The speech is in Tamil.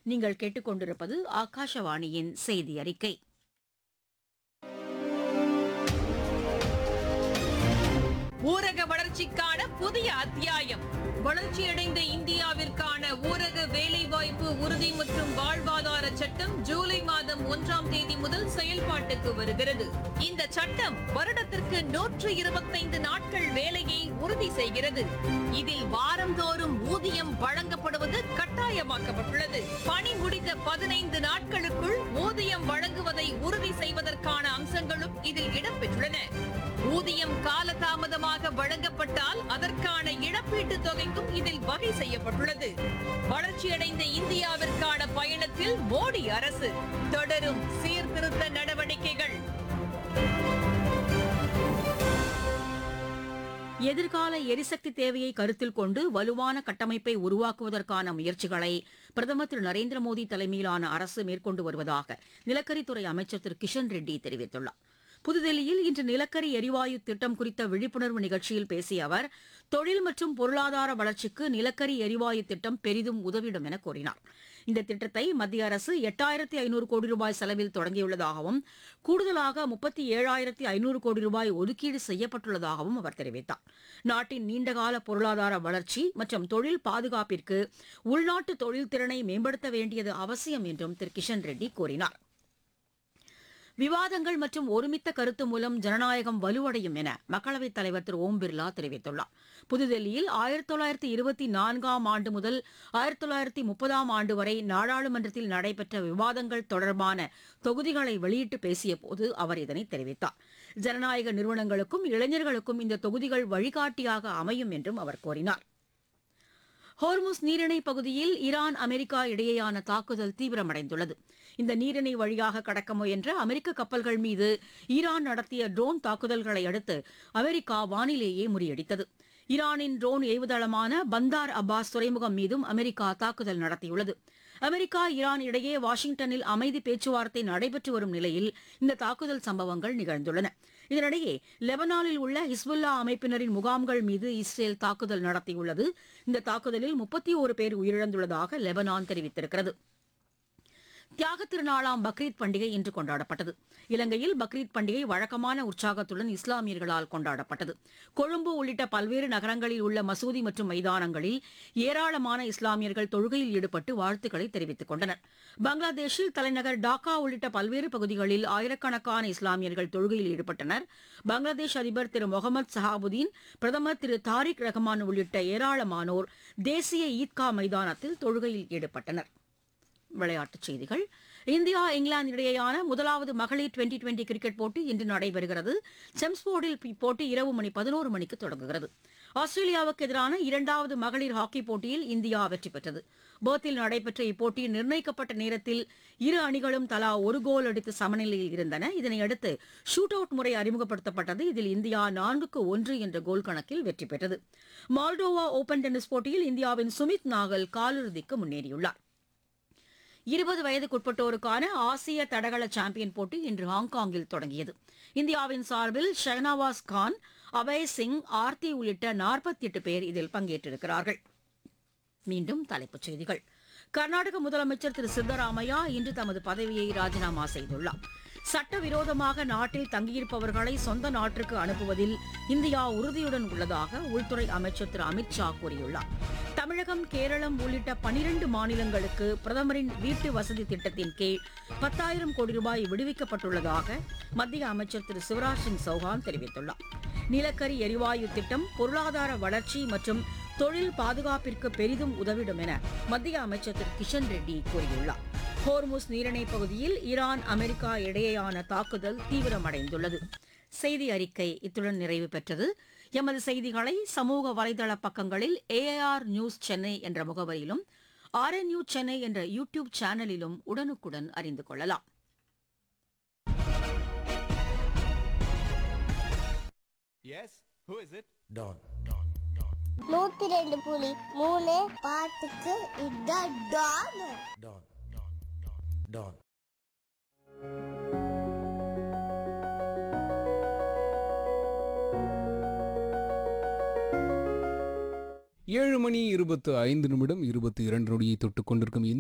நீங்கள் கேட்டுக்கொண்டிருப்பது ஆகாஷவாணியின் செய்தி அறிக்கை ஊரக வளர்ச்சிக்கான புதிய அத்தியாயம் வளர்ச்சியடைந்த இந்தியாவிற்கான ஊரக வேலைவாய்ப்பு உறுதி மற்றும் வாழ்வாதார சட்டம் ஜூலை மாதம் ஒன்றாம் தேதி முதல் செயல்பாட்டுக்கு வருகிறது இந்த சட்டம் வருடத்திற்கு நூற்று இருபத்தைந்து நாட்கள் வேலையை உறுதி செய்கிறது இதில் வாரந்தோறும் ஊதியம் வழங்கப்படுவது கட்டாயமாக்கப்பட்டுள்ளது பணி முடிந்த பதினைந்து நாட்களுக்குள் ஊதியம் வழங்குவதை உறுதி செய்வதற்கான அம்சங்களும் இதில் இடம்பெற்றுள்ளன ஊதியம் காலதாமதமாக வழங்கப்பட்டால் அதற்கான இழப்பீட்டு தொகைக்கும் இதில் வகை செய்யப்பட்டுள்ளது வளர்ச்சியடைந்த இந்தியாவிற்கான பயணத்தில் மோடி அரசு தொடரும் சீர்திருத்த நடவடிக்கைகள் எதிர்கால எரிசக்தி தேவையை கருத்தில் கொண்டு வலுவான கட்டமைப்பை உருவாக்குவதற்கான முயற்சிகளை பிரதமர் திரு நரேந்திர மோடி தலைமையிலான அரசு மேற்கொண்டு வருவதாக நிலக்கரித்துறை அமைச்சர் திரு கிஷன் ரெட்டி தெரிவித்துள்ளார் புதுதில்லியில் இன்று நிலக்கரி எரிவாயு திட்டம் குறித்த விழிப்புணர்வு நிகழ்ச்சியில் பேசிய அவர் தொழில் மற்றும் பொருளாதார வளர்ச்சிக்கு நிலக்கரி எரிவாயு திட்டம் பெரிதும் உதவிடும் என கூறினார் இந்த திட்டத்தை மத்திய அரசு எட்டாயிரத்தி ஐநூறு கோடி ரூபாய் செலவில் தொடங்கியுள்ளதாகவும் கூடுதலாக முப்பத்தி ஏழாயிரத்தி ஐநூறு கோடி ரூபாய் ஒதுக்கீடு செய்யப்பட்டுள்ளதாகவும் அவர் தெரிவித்தார் நாட்டின் நீண்டகால பொருளாதார வளர்ச்சி மற்றும் தொழில் பாதுகாப்பிற்கு உள்நாட்டு தொழில் திறனை மேம்படுத்த வேண்டியது அவசியம் என்றும் திரு கிஷன் ரெட்டி கூறினார் விவாதங்கள் மற்றும் ஒருமித்த கருத்து மூலம் ஜனநாயகம் வலுவடையும் என மக்களவைத் தலைவர் திரு ஓம் பிர்லா தெரிவித்துள்ளார் புதுதில்லியில் ஆயிரத்தி தொள்ளாயிரத்தி இருபத்தி நான்காம் ஆண்டு முதல் ஆயிரத்தி தொள்ளாயிரத்தி முப்பதாம் ஆண்டு வரை நாடாளுமன்றத்தில் நடைபெற்ற விவாதங்கள் தொடர்பான தொகுதிகளை வெளியிட்டு பேசியபோது அவர் இதனை தெரிவித்தார் ஜனநாயக நிறுவனங்களுக்கும் இளைஞர்களுக்கும் இந்த தொகுதிகள் வழிகாட்டியாக அமையும் என்றும் அவர் கூறினார் ஹோர்முஸ் நீரிணை பகுதியில் ஈரான் அமெரிக்கா இடையேயான தாக்குதல் தீவிரமடைந்துள்ளது இந்த நீரிணை வழியாக கடக்க முயன்ற அமெரிக்க கப்பல்கள் மீது ஈரான் நடத்திய ட்ரோன் தாக்குதல்களை அடுத்து அமெரிக்கா வானிலேயே முறியடித்தது ஈரானின் ட்ரோன் ஏவுதளமான பந்தார் அப்பாஸ் துறைமுகம் மீதும் அமெரிக்கா தாக்குதல் நடத்தியுள்ளது அமெரிக்கா ஈரான் இடையே வாஷிங்டனில் அமைதி பேச்சுவார்த்தை நடைபெற்று வரும் நிலையில் இந்த தாக்குதல் சம்பவங்கள் நிகழ்ந்துள்ளன இதனிடையே லெபனானில் உள்ள ஹிஸ்புல்லா அமைப்பினரின் முகாம்கள் மீது இஸ்ரேல் தாக்குதல் நடத்தியுள்ளது இந்த தாக்குதலில் முப்பத்தி ஒரு பேர் உயிரிழந்துள்ளதாக லெபனான் தெரிவித்திருக்கிறது தியாகத் திருநாளாம் பக்ரீத் பண்டிகை இன்று கொண்டாடப்பட்டது இலங்கையில் பக்ரீத் பண்டிகை வழக்கமான உற்சாகத்துடன் இஸ்லாமியர்களால் கொண்டாடப்பட்டது கொழும்பு உள்ளிட்ட பல்வேறு நகரங்களில் உள்ள மசூதி மற்றும் மைதானங்களில் ஏராளமான இஸ்லாமியர்கள் தொழுகையில் ஈடுபட்டு வாழ்த்துக்களை தெரிவித்துக் கொண்டனர் பங்களாதேஷில் தலைநகர் டாக்கா உள்ளிட்ட பல்வேறு பகுதிகளில் ஆயிரக்கணக்கான இஸ்லாமியர்கள் தொழுகையில் ஈடுபட்டனர் பங்களாதேஷ் அதிபர் திரு முகமது சஹாபுதீன் பிரதமர் திரு தாரிக் ரஹ்மான் உள்ளிட்ட ஏராளமானோர் தேசிய ஈத்கா மைதானத்தில் தொழுகையில் ஈடுபட்டனர் விளையாட்டுச் செய்திகள் இந்தியா இங்கிலாந்து இடையேயான முதலாவது மகளிர் டுவெண்டி டுவெண்டி கிரிக்கெட் போட்டி இன்று நடைபெறுகிறது செம்ஸ்போர்டில் இப்போட்டி இரவு மணி பதினோரு மணிக்கு தொடங்குகிறது ஆஸ்திரேலியாவுக்கு எதிரான இரண்டாவது மகளிர் ஹாக்கி போட்டியில் இந்தியா வெற்றி பெற்றது பேர்த்தில் நடைபெற்ற இப்போட்டி நிர்ணயிக்கப்பட்ட நேரத்தில் இரு அணிகளும் தலா ஒரு கோல் அடித்து சமநிலையில் இருந்தன இதனையடுத்து ஷூட் அவுட் முறை அறிமுகப்படுத்தப்பட்டது இதில் இந்தியா நான்குக்கு ஒன்று என்ற கோல் கணக்கில் வெற்றி பெற்றது மால்டோவா ஓபன் டென்னிஸ் போட்டியில் இந்தியாவின் சுமித் நாகல் காலிறுதிக்கு முன்னேறியுள்ளார் இருபது வயதுக்குட்பட்டோருக்கான ஆசிய தடகள சாம்பியன் போட்டி இன்று ஹாங்காங்கில் தொடங்கியது இந்தியாவின் சார்பில் ஷெஹ்னவாஸ் கான் அபய் சிங் ஆர்த்தி உள்ளிட்ட நாற்பத்தி எட்டு பேர் இதில் பங்கேற்றிருக்கிறார்கள் மீண்டும் தலைப்புச் செய்திகள் கர்நாடக முதலமைச்சர் திரு சித்தராமையா இன்று தமது பதவியை ராஜினாமா செய்துள்ளார் சட்டவிரோதமாக நாட்டில் தங்கியிருப்பவர்களை சொந்த நாட்டிற்கு அனுப்புவதில் இந்தியா உறுதியுடன் உள்ளதாக உள்துறை அமைச்சர் திரு அமித் ஷா கூறியுள்ளார் தமிழகம் கேரளம் உள்ளிட்ட பனிரண்டு மாநிலங்களுக்கு பிரதமரின் வீட்டு வசதி திட்டத்தின் கீழ் பத்தாயிரம் கோடி ரூபாய் விடுவிக்கப்பட்டுள்ளதாக மத்திய அமைச்சர் திரு சிவராஜ் சிங் சௌஹான் தெரிவித்துள்ளார் நிலக்கரி எரிவாயு திட்டம் பொருளாதார வளர்ச்சி மற்றும் தொழில் பாதுகாப்பிற்கு பெரிதும் உதவிடும் என மத்திய அமைச்சர் திரு கிஷன் ரெட்டி கூறியுள்ளார் ஹோர்முஸ் நீரிணை பகுதியில் ஈரான் அமெரிக்கா இடையேயான தாக்குதல் தீவிரமடைந்துள்ளது செய்தி அறிக்கை இத்துடன் நிறைவு பெற்றது எமது செய்திகளை சமூக வலைதள பக்கங்களில் ஏஆர் நியூஸ் சென்னை என்ற முகவரியிலும் ஆர்என்யூ சென்னை என்ற யூடியூப் சேனலிலும் உடனுக்குடன் அறிந்து கொள்ளலாம் Yes? Who is it? Don. நூத்தி ரெண்டு புலி மூணு பாட்டுக்கு இதான் டான் Don. Don. ஏழு மணி இருபத்து ஐந்து நிமிடம் இருபத்தி இரண்டு நொடியை தொட்டுக் கொண்டிருக்கும் இந்த